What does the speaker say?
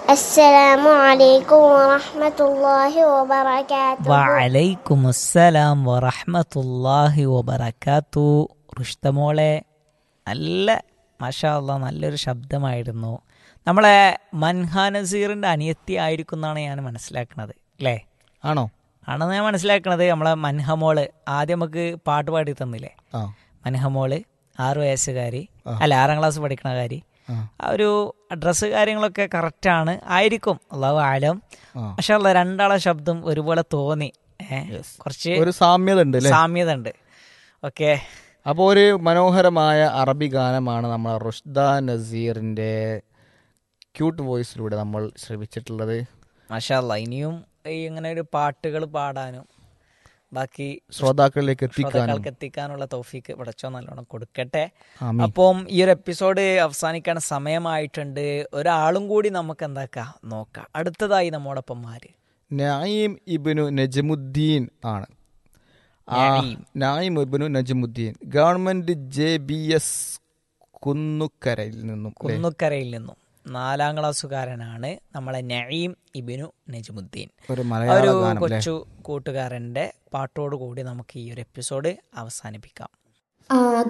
السلام عليكم ورحمة الله وبركاته വലൈക്കും അസ്സലാം വറഹ്മത്തുള്ളാഹി വബറകാത്തു റുഷ്തമോളെ നല്ല മാഷാ അല്ലാ നല്ലൊരു ശബ്ദമായിരുന്നു നമ്മളെ മൻഹാ നസീറിൻ്റെ അനിയത്തി ആയിരിക്കും എന്നാണ് ഞാൻ മനസ്സിലാക്കുന്നത് അല്ലേ ആണോ ആണെന്ന് ഞാൻ മനസ്സിലാക്കണത് നമ്മളെ മൻഹമോള് ആദ്യം നമുക്ക് പാട്ട് പാടി തന്നില്ലേ ആ മൻഹമോള് ആറ് വയസ്സുകാരി അല്ല ആറാം ക്ലാസ് പഠിക്കണ കാരി ആ. ആ ഒരു ഡ്രസ്സ് കാര്യങ്ങളൊക്കെ കറക്റ്റാണ് ആയിരിക്കും അള്ളാഹു ആലം ആ. പക്ഷെ ഉള്ള രണ്ടാളെ ശബ്ദം ഒരുപോലെ തോന്നി ഏ, കുറച്ച് ഒരു സാമ്യത ഉണ്ട് അല്ലേ സാമ്യത ഉണ്ട് ഓക്കെ അപ്പോൾ ഒരു മനോഹരമായ അറബി ഗാനമാണ് നമ്മൾ റുഷ്ദ നസീറിന്റെ ക്യൂട്ട് വോയിസിലൂടെ നമ്മൾ ശ്രമിച്ചിട്ടുള്ളത് മാഷാല്ല ഇനിയും ഈ ഇങ്ങനെ ഒരു പാട്ടുകൾ പാടാനും ബാക്കി ശ്രോതാക്കളിലേക്ക് എത്തിക്കാനും ശ്രോതാക്കൾക്ക് എത്തിക്കാനുള്ള തൗഫീക്ക് പടച്ചോ നല്ലോണം കൊടുക്കട്ടെ ആമീൻ. അപ്പം ഈ ഒരു എപ്പിസോഡ് അവസാനിക്കാൻ സമയമായിട്ടുണ്ട് ഒരാളും കൂടി നമുക്ക് എന്താക്കാം നോക്കാം അടുത്തതായി നമ്മോടൊപ്പം ആര് നായിം ഇബിനു നജമുദ്ദീൻ ആണ് ആ, Naeem. Naeem Ibnu Najmuddin government J B S കുന്നുക്കരയിൽ നിന്നും അല്ലേ? കുന്നുക്കരയിൽ നിന്നും നാലാം ക്ലാസ്സുകാരനാണ് നമ്മളെ നഈം ഇബിനു നജ്മുദ്ദീൻ ഒരു ആ മലയാള ഒരു ഗാനം അല്ലേ കൊച്ചു കൂട്ടുകാരന്റെ പാട്ടോട് കൂടി നമുക്ക് ഈ ഒരു എപ്പിസോഡ് അവസാനിപ്പിക്കാം آه